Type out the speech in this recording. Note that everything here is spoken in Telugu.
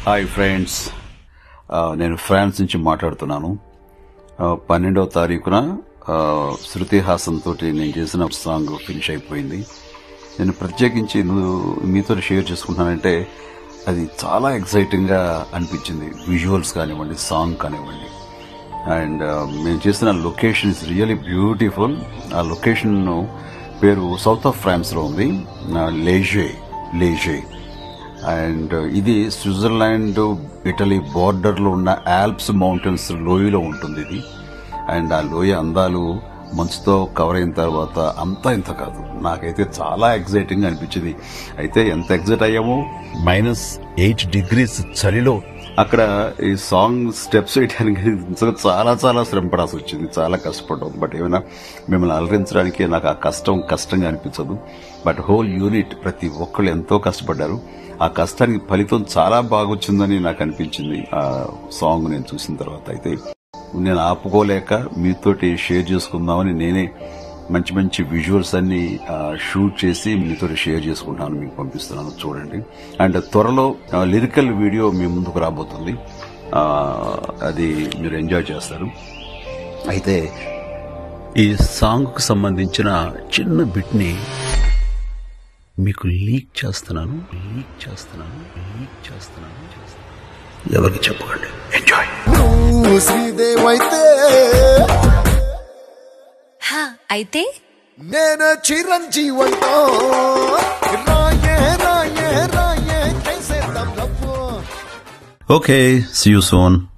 హాయ్ ఫ్రెండ్స్ ఆ, నేను ఫ్రాన్స్ నుంచి మాట్లాడుతున్నాను ఆ, పన్నెండవ తారీఖున ఆ, శృతి హాసన్ తోటి నేను చేసిన సాంగ్ ఫినిష్ అయిపోయింది నేను ప్రత్యేకించి నువ్వు మీతో షేర్ చేసుకుంటున్నానంటే అది చాలా ఎక్సైటింగ్ గా అనిపించింది విజువల్స్ కానివ్వండి సాంగ్ కానివ్వండి అండ్ మేము చేసిన లొకేషన్ ఇస్ రియలీ బ్యూటిఫుల్ ఆ లొకేషన్ పేరు సౌత్ ఆఫ్ ఫ్రాన్స్ లో ఉంది లేజే లేజే అండ్ ఇది స్విట్జర్లాండ్ ఇటలీ బార్డర్ లో ఉన్న ఆల్ప్స్ మౌంటైన్స్ లోయలో ఉంటుంది ఇది అండ్ ఆ లోయ అందాలు మంచుతో కవర్ అయిన తర్వాత అంతా ఇంత కాదు నాకైతే చాలా ఎగ్జైటింగ్ గా అనిపించింది అయితే ఎంత ఎగ్జైట్ అయ్యామో మైనస్ ఎయిట్ డిగ్రీస్ చలిలో అక్కడ ఈ సాంగ్ స్టెప్స్ వేయడానికి నిజంగా చాలా చాలా శ్రమ పడాల్సి వచ్చింది చాలా కష్టపడ్డాం బట్ ఏమైనా మిమ్మల్ని అలరించడానికి నాకు ఆ కష్టం కష్టంగా అనిపించదు బట్ హోల్ యూనిట్ ప్రతి ఒక్కళ్ళు ఎంతో కష్టపడ్డారు ఆ కష్టానికి ఫలితం చాలా బాగొచ్చిందని నాకు అనిపించింది ఆ సాంగ్ నేను చూసిన తర్వాత అయితే నేను ఆపుకోలేక మీతోటి షేర్ చేసుకుందామని నేనే మంచి మంచి విజువల్స్ అన్ని ఆ, షూట్ చేసి మీతో షేర్ చేసుకుంటాను మీకు పంపిస్తున్నాను చూడండి అండ్ త్వరలో ఆ, లిరికల్ వీడియో మీ ముందుకు రాబోతుంది ఆ, అది మీరు ఎంజాయ్ చేస్తారు అయితే ఈ సాంగ్ కు సంబంధించిన చిన్న బిట్ ని మీకు లీక్ చేస్తున్నాను లీక్ చేస్తున్నాను లీక్ చేస్తున్నాను చేస్తున్నాను. ఎవరికి చెప్పకండి ఎంజాయ్ నువ్వు శ్రీదేవైతే హా అయితే నేను చిరంజీవంతో రాయే రాయే రాయే చేసేద్దాం love okay see you son